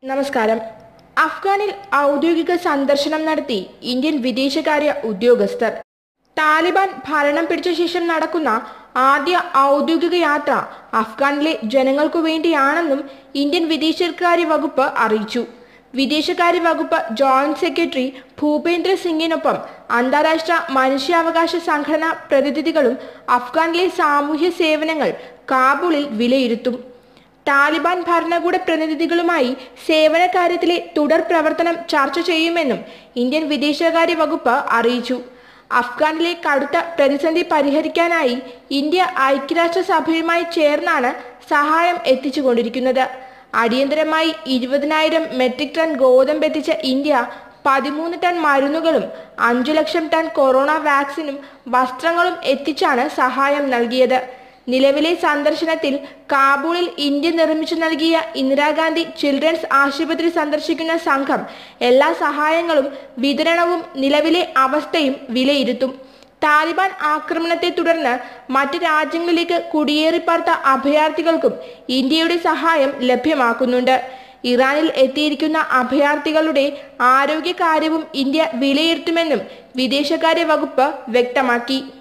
നമസ്കാരം അഫ്ഗാനിൽ ഔദ്യോഗിക സന്ദർശനം നടത്തി ഇന്ത്യൻ വിദേശകാര്യ ഉദ്യോഗസ്ഥർ താലിബാൻ ഭരണം പിടിച്ച ശേഷം നടക്കുന്ന ആദ്യ ഔദ്യോഗിക യാത്ര അഫ്ഗാനിലെ ജനങ്ങൾക്കു വേണ്ടിയാണെന്നും ഇന്ത്യൻ വിദേശകാര്യ വകുപ്പ് അറിയിച്ചു വിദേശകാര്യ വകുപ്പ് ജോയിന്റ് സെക്രട്ടറി ഭൂപേന്ദ്ര സിംഗിനൊപ്പം അന്താരാഷ്ട്ര മനുഷ്യാവകാശ സംഘടനാ പ്രതിനിധികളും അഫ്ഗാനിലെ സാമൂഹ്യ സേവനങ്ങൾ കാബൂളിൽ വിലയിരുത്തും താലിബാൻ ഭരണകൂട പ്രതിനിധികളുമായി സേവന കാര്യത്തിലെ തുടർ പ്രവർത്തനം ചർച്ച ചെയ്യുമെന്നും ഇന്ത്യൻ വിദേശകാര്യ വകുപ്പ് അറിയിച്ചു അഫ്ഗാനിലെ കടുത്ത പ്രതിസന്ധി പരിഹരിക്കാനായി ഇന്ത്യ ഐക്യരാഷ്ട്രസഭയുമായി ചേർന്നാണ് സഹായം എത്തിച്ചുകൊണ്ടിരിക്കുന്നത് അടിയന്തരമായി ഇരുപതിനായിരം മെട്രിക് ടൺ ഗോതമ്പ് എത്തിച്ച ഇന്ത്യ പതിമൂന്ന് ടൺ മരുന്നുകളും അഞ്ചു ലക്ഷം ടൺ കൊറോണ വാക്സിനും വസ്ത്രങ്ങളും എത്തിച്ചാണ് സഹായം നൽകിയത് നിലവിലെ സന്ദർശനത്തിൽ കാബൂളിൽ ഇന്ത്യ നിർമ്മിച്ചു നൽകിയ ഇന്ദിരാഗാന്ധി ചിൽഡ്രൻസ് ആശുപത്രി സന്ദർശിക്കുന്ന സംഘം എല്ലാ സഹായങ്ങളും വിതരണവും നിലവിലെ അവസ്ഥയും വിലയിരുത്തും താലിബാൻ ആക്രമണത്തെ തുടർന്ന് മറ്റ് രാജ്യങ്ങളിലേക്ക് കുടിയേറിപ്പാർത്ത അഭയാർത്ഥികൾക്കും ഇന്ത്യയുടെ സഹായം ലഭ്യമാക്കുന്നുണ്ട് ഇറാനിൽ എത്തിയിരിക്കുന്ന അഭയാർത്ഥികളുടെ ആരോഗ്യകാര്യവും ഇന്ത്യ വിലയിരുത്തുമെന്നും വിദേശകാര്യ വകുപ്പ് വ്യക്തമാക്കി